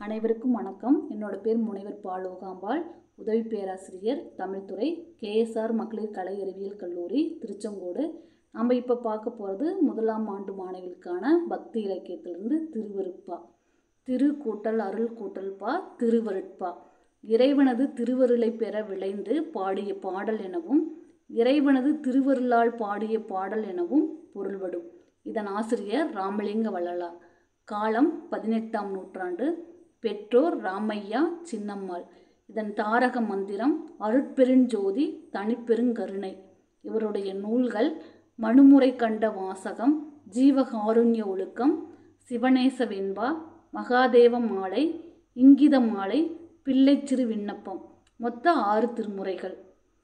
அனைவருக்கும் வணக்கம் என்னோட பேர் முனைவர் பாலோகாம்பாள் உதவி பேராசிரியர் தமிழ்துறை கேஎஸ்ஆர் மகளிர் கலை அறிவியல் கல்லூரி திருச்செங்கோடு நம்ம இப்போ பார்க்க போகிறது முதலாம் ஆண்டு மாணவிகளுக்கான பக்தி இலக்கியத்திலிருந்து திருவருட்பா திரு கூட்டல் அருள் கூட்டல் பா திருவருட்பா இறைவனது திருவருளை பெற விளைந்து பாடிய பாடல் எனவும் இறைவனது திருவருளால் பாடிய பாடல் எனவும் பொருள்படும் இதன் ஆசிரியர் ராமலிங்க வள்ளலார் காலம் பதினெட்டாம் நூற்றாண்டு பெற்றோர் ராமையா சின்னம்மாள் இதன் தாரக மந்திரம் அருட்பெருஞ்சோதி தனிப்பெருங்கருணை இவருடைய நூல்கள் மனுமுறை கண்ட வாசகம் ஜீவகாருண்ய ஒழுக்கம் சிவநேச வெண்பா மகாதேவ மாலை இங்கித மாலை பிள்ளைச்சிறு விண்ணப்பம் மொத்த ஆறு திருமுறைகள்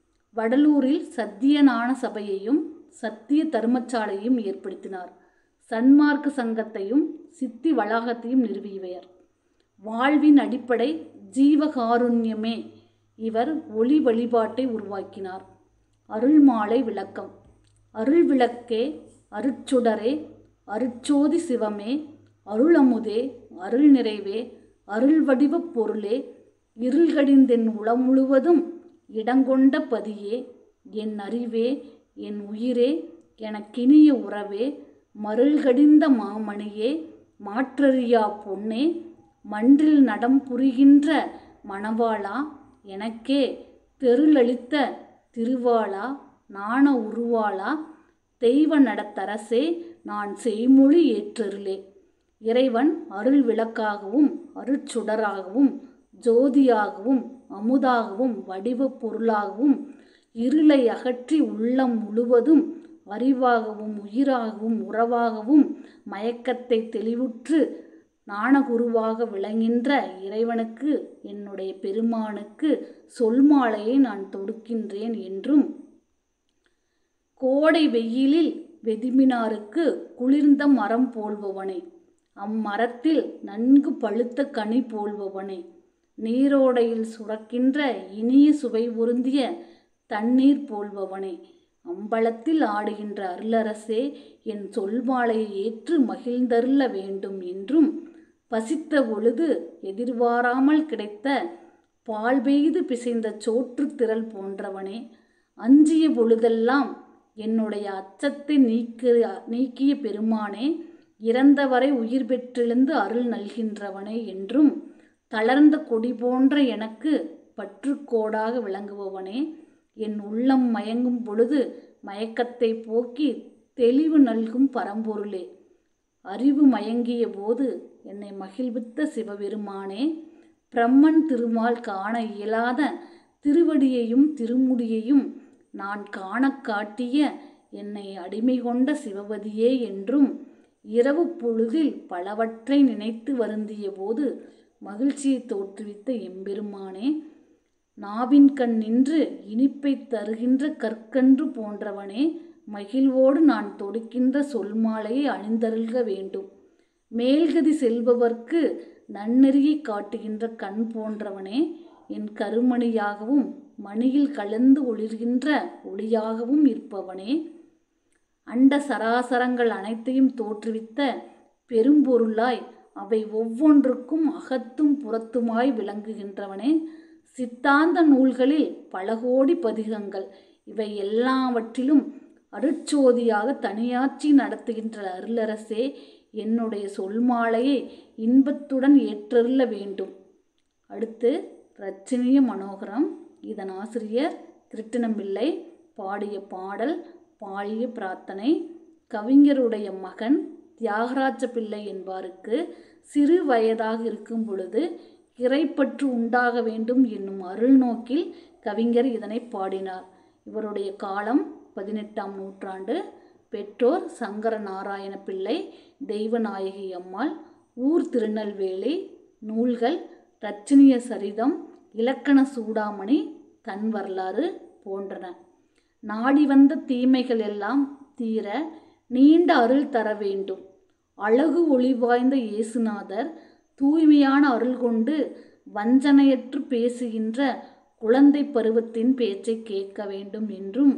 வடலூரில் சத்தியநான சபையையும் சத்திய தர்மசாலையும் ஏற்படுத்தினார் சன்மார்க்க சங்கத்தையும் சித்தி வளாகத்தையும் நிறுவியவர் வாழ்வின் அடிப்படை ஜீவகாருண்யமே இவர் ஒளி வழிபாட்டை உருவாக்கினார் அருள்மாலை விளக்கம் அருள் விளக்கே அருட்சுடரே அருட்சோதி சிவமே அருளமுதே அருள் நிறைவே அருள் வடிவப் பொருளே இருள்கடிந்தென் உளம் முழுவதும் இடங்கொண்ட பதியே என் அறிவே என் உயிரே எனக்கினிய உறவே மருள்கடிந்த மாமணியே மாற்றறியா பொன்னே மன்றில் நடம் புரிகின்ற மணவாளா எனக்கே தெருளளித்த திருவாளா நாண உருவாளா தெய்வ நடத்தரசே நான் செய்மொழி ஏற்றருளே இறைவன் அருள் விளக்காகவும் அருட்சுடராகவும் ஜோதியாகவும் அமுதாகவும் வடிவப் பொருளாகவும் இருளை அகற்றி உள்ளம் முழுவதும் அறிவாகவும் உயிராகவும் உறவாகவும் மயக்கத்தை தெளிவுற்று ஞானகுருவாக விளங்கின்ற இறைவனுக்கு என்னுடைய பெருமானுக்கு சொல்மாலையை நான் தொடுக்கின்றேன் என்றும் கோடை வெயிலில் வெதுமினாருக்கு குளிர்ந்த மரம் போல்பவனே அம்மரத்தில் நன்கு பழுத்த கனி போல்பவனே நீரோடையில் சுரக்கின்ற இனிய சுவை பொருந்திய தண்ணீர் போல்பவனே அம்பலத்தில் ஆடுகின்ற அருளரசே என் சொல்மாலையை ஏற்று மகிழ்ந்தருள வேண்டும் என்றும் பசித்த பொழுது எதிர்பாராமல் கிடைத்த பால் பெய்து பிசைந்த சோற்று திரள் போன்றவனே அஞ்சிய பொழுதெல்லாம் என்னுடைய அச்சத்தை நீக்க நீக்கிய பெருமானே இறந்தவரை உயிர் பெற்றெழுந்து அருள் நல்கின்றவனே என்றும் தளர்ந்த கொடி போன்ற எனக்கு பற்றுக்கோடாக விளங்குபவனே என் உள்ளம் மயங்கும் பொழுது மயக்கத்தை போக்கி தெளிவு நல்கும் பரம்பொருளே அறிவு மயங்கிய போது என்னை மகிழ்வித்த சிவபெருமானே பிரம்மன் திருமால் காண இயலாத திருவடியையும் திருமுடியையும் நான் காண காட்டிய என்னை அடிமை கொண்ட சிவபதியே என்றும் இரவு பொழுதில் பலவற்றை நினைத்து வருந்திய போது மகிழ்ச்சியை தோற்றுவித்த எம்பெருமானே நாவின் கண் நின்று இனிப்பை தருகின்ற கற்கன்று போன்றவனே மகிழ்வோடு நான் தொடுக்கின்ற சொல்மாலையை அணிந்தருள்க வேண்டும் மேல்கதி செல்பவர்க்கு நன்னெறியை காட்டுகின்ற கண் போன்றவனே என் கருமணியாகவும் மணியில் கலந்து ஒளிர்கின்ற ஒளியாகவும் இருப்பவனே அண்ட சராசரங்கள் அனைத்தையும் தோற்றுவித்த பெரும்பொருளாய் அவை ஒவ்வொன்றுக்கும் அகத்தும் புறத்துமாய் விளங்குகின்றவனே சித்தாந்த நூல்களில் பல கோடி பதிகங்கள் இவை எல்லாவற்றிலும் அருட்சோதியாக தனியாட்சி நடத்துகின்ற அருளரசே என்னுடைய சொல்மாலையை இன்பத்துடன் ஏற்றருள வேண்டும் அடுத்து ரச்சனிய மனோகரம் இதன் ஆசிரியர் கிருட்டினம்பிள்ளை பாடிய பாடல் பாடிய பிரார்த்தனை கவிஞருடைய மகன் தியாகராஜ பிள்ளை என்பாருக்கு சிறு வயதாக இருக்கும் பொழுது இறைப்பற்று உண்டாக வேண்டும் என்னும் அருள் நோக்கில் கவிஞர் இதனை பாடினார் இவருடைய காலம் பதினெட்டாம் நூற்றாண்டு பெற்றோர் சங்கர நாராயண பிள்ளை தெய்வநாயகி அம்மாள் ஊர் திருநெல்வேலி நூல்கள் ரச்சினிய சரிதம் இலக்கண சூடாமணி தன் வரலாறு போன்றன நாடி வந்த தீமைகள் எல்லாம் தீர நீண்ட அருள் தர வேண்டும் அழகு ஒளிவாய்ந்த இயேசுநாதர் தூய்மையான அருள் கொண்டு வஞ்சனையற்று பேசுகின்ற குழந்தை பருவத்தின் பேச்சை கேட்க வேண்டும் என்றும்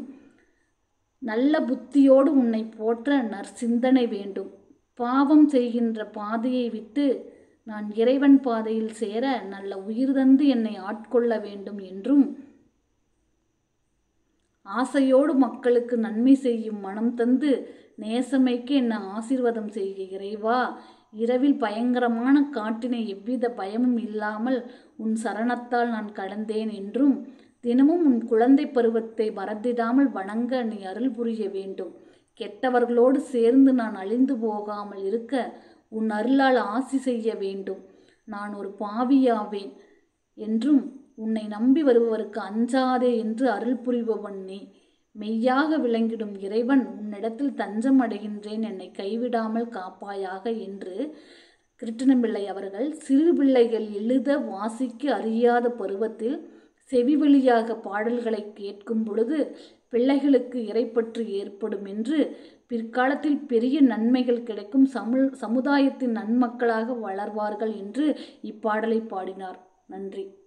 நல்ல புத்தியோடு உன்னை போற்ற நற்சிந்தனை வேண்டும் பாவம் செய்கின்ற பாதையை விட்டு நான் இறைவன் பாதையில் சேர நல்ல உயிர் தந்து என்னை ஆட்கொள்ள வேண்டும் என்றும் ஆசையோடு மக்களுக்கு நன்மை செய்யும் மனம் தந்து நேசமைக்கு என்ன ஆசீர்வாதம் செய்க இறைவா இரவில் பயங்கரமான காட்டினை எவ்வித பயமும் இல்லாமல் உன் சரணத்தால் நான் கடந்தேன் என்றும் தினமும் உன் குழந்தை பருவத்தை மறந்திடாமல் வணங்க நீ அருள் புரிய வேண்டும் கெட்டவர்களோடு சேர்ந்து நான் அழிந்து போகாமல் இருக்க உன் அருளால் ஆசி செய்ய வேண்டும் நான் ஒரு பாவியாவேன் என்றும் உன்னை நம்பி வருபவருக்கு அஞ்சாதே என்று அருள் புரிபவன் நீ மெய்யாக விளங்கிடும் இறைவன் உன்னிடத்தில் தஞ்சம் அடைகின்றேன் என்னை கைவிடாமல் காப்பாயாக என்று கிருட்டிணம்பிள்ளை அவர்கள் சிறு பிள்ளைகள் எழுத வாசிக்க அறியாத பருவத்தில் செவி வழியாக பாடல்களை கேட்கும் பொழுது பிள்ளைகளுக்கு இறைப்பற்று ஏற்படும் என்று பிற்காலத்தில் பெரிய நன்மைகள் கிடைக்கும் சமுல் சமுதாயத்தின் நன்மக்களாக வளர்வார்கள் என்று இப்பாடலை பாடினார் நன்றி